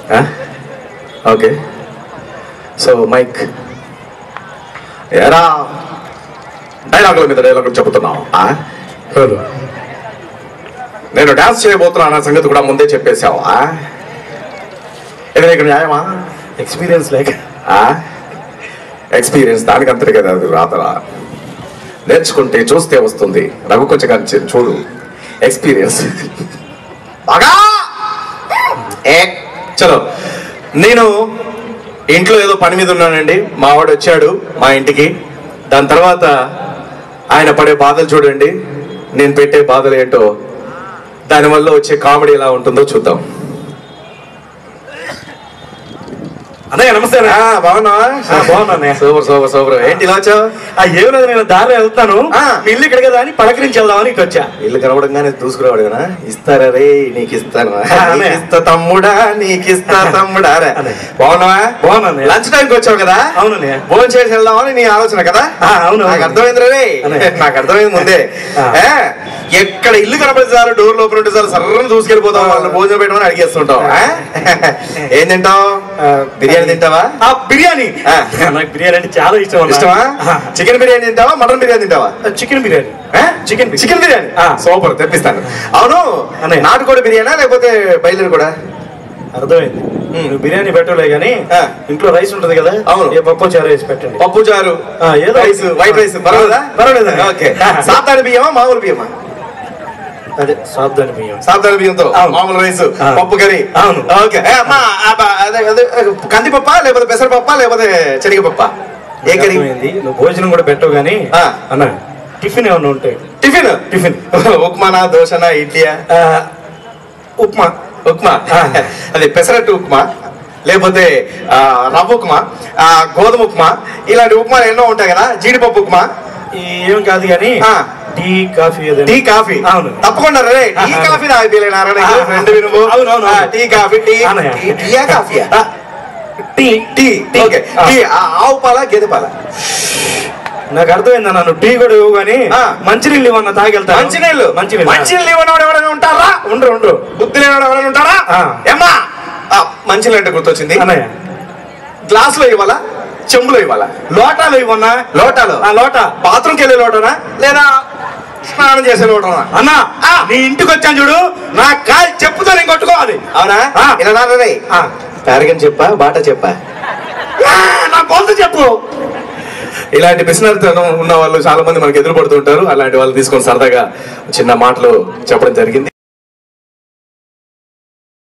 Okay so mic ఎరా డైలాగుల మీద డైలాగులు చెబుతున్నావు ఆ? నేను డాన్స్ చేయబోతున్నాను అన్న సంగతి కూడా ముందే చెప్పేశావు ఆ? ఇది నీకు న్యాయమా ఎక్స్పీరియన్స్ లేక ఎక్స్పీరియన్స్ దానికి అంతటి కదా అది రాతరా నేర్చుకుంటే చూస్తే వస్తుంది రఘు కొంచెం కానీ చూ- చూడు ఎక్స్పీరియన్స్ బాగా ఏ చలో నేను ఇంట్లో ఏదో పని మీద ఉన్నానండి మా వాడు వచ్చాడు మా ఇంటికి దాని తర్వాత ఆయన పడే బాధలు చూడండి నేను పెట్టే బాధలు ఏంటో దానివల్ల వచ్చే కామెడీ ఎలా ఉంటుందో చూద్దాం అన్నయ్య నమస్తే అన్నయ్య. ఆ, బాగున్నావా ఆ, బాగున్నా అన్నయ్య. సూపర్ సూపర్ సూపర్ ఏంటి ఇలా వచ్చావు ఆ ఏం లేదు నేను దారిలో వెళ్తాను ఆ. మీ ఇల్లు ఇక్కడ కదా అని పలకరించి వెళ్దామని ఇటు వచ్చా ఇల్లు కనబడంగానే దూసుకురావాడు కదా ఇస్తారా రే నీకు ఇస్తాను అన్నయ్య. నీకు ఇస్తా తమ్ముడా నీకు ఇస్తా తమ్ముడా రే అన్నయ్య. బాగున్నావా బాగున్నా అన్నయ్య. లంచ్ టైంకి వచ్చావు కదా అవునన్నయ్య. భోజనం చేసి వెళ్దామని నీ ఆలోచన కదా ఆ, అవును, నాకు అవును. అర్థమైంది రే అన్నయ్య. నాకు అర్థమైంది ముందే ఆ. ఏ, ఎక్కడ ఇల్లు కనబడితే చాలు డోర్ లోపల ఉంటే చాలు సర్రని దూసుకెళ్ళిపోతాం వాళ్ళని భోజనం పెట్టమని అడిగేస్తుంటాం ఆ? ఏం తింటావు ఆ, బిర్యానీ తింటావా ఆ బిర్యానీ ఆ. నాకు బిర్యానీ అంటే చాలా ఇష్టం అన్న. ఇష్టమా ఆ. చికెన్ బిర్యానీ తింటావా మటన్ బిర్యానీ తింటావా chicken biryani chicken chicken biryani ఆ. సూపర్ తెప్పిస్తాను అవును అన్నయ్య. నాటుకోడి బిర్యానా లేకపోతే బయలుదేరి కూడా అర్థమైంది నువ్వు బిర్యానీ పెట్టలే కానీ ఆ. ఇంట్లో రైస్ ఉంటది కదా అవును. ఏ పప్పు చారు వేసి పెట్టండి పప్పు చారు ఆ, ఏదో రైస్ ఒకటి. వైట్ రైస్ పర్వాలేదా పర్వాలేదు. ఓకే సాతాని బియ్యమా మామూలు బియ్యమా అదే సాబ్దాని బియ్యం సాతాని బియ్యంతో అవును. మామూలు రైస్ ఆ. పప్పు కర్రీ అవును. ఓకే ఏ, అమ్మా ఆ, బ- అదే అదే కందిపప్ప లేకపోతే పెసరపప్ప లేకపోతే శనగపప్ప ఏ కర్రీ అర్థమైంది. నువ్వు భోజనం కూడా పెట్టవు కానీ ఆ. అన్న టిఫిన్ ఏమన్నా ఉంటాయి టిఫిన్ టిఫిన్ ఉప్మానా దోశనా ఇడ్లీయా ఆ, ఉప్మా ఉప్మా ఆ. అది పెసరట్టు ఉప్మా లేకపోతే ఆ, రవ్వ ఉప్మా ఆ, గోధుమ ఉప్మా ఇలాంటి ఉప్మాలు ఎన్నో ఉంటాయి కదా జీడిపప్పు ఉప్మా ఈ ఏం కాదు కానీ ఆ. టీ కాఫీ ఏదైనా టీ కాఫీ అవును. తప్పకుండా రే టీ ఆ. కాఫీ తాగిపోయినా ఆ. రెండు వినుము అవును, అవును, ఆ, అవును. టీ కాఫీ టీ అన్నయ్య. టీ- టీయా కాఫీయా ఆ, టీ టీ టీ. ఓకే ఆ. టీ ఆ, ఆవు పాల గేదె పాల నాకు అర్థమైంది అన్న నువ్వు టీ కూడా ఇవ్వు కానీ ఆ. మంచినీళ్ళు ఇవ్వన్న తాగెళ్తా మంచినీళ్ళు మంచినీళ్ళు మంచినీళ్ళు ఇవ్వనవాడు ఎవరైనా ఉంటారా ఉండరు ఉండరు బుద్ధి లేనివాడు ఎవరైనా ఉంటారా ఆ. ఏమ్మా ఆ, మంచినీళ్ళు అంటే గుర్తొచ్చింది అన్నయ్య గ్లాసులో ఇవ్వాలా చెంబులో ఇవ్వాలా లోటాలు ఇవ్వన్నా లోటాలో ఆ లోట బాత్రూమ్కి వెళ్ళే లోటనా లేదా స్నానం చేసే లోటనా అన్న ఆ. నీ ఇంటికి వచ్చాను చూడు నా కాలు చెప్పుతో నేను కొట్టుకోవాలి అవునా ఆ. ఇలా రే ఆ. ప్యారగన్ చెప్పా బాట చెప్పా ఆ, నా గొంతు చెప్పు ఇలాంటి పిసినరితనం ఉన్న వాళ్ళు చాలా మంది మనకి ఎదురు పడుతుంటారు అలాంటి వాళ్ళు తీసుకొని సరదాగా చిన్న మాటలు చెప్పడం జరిగింది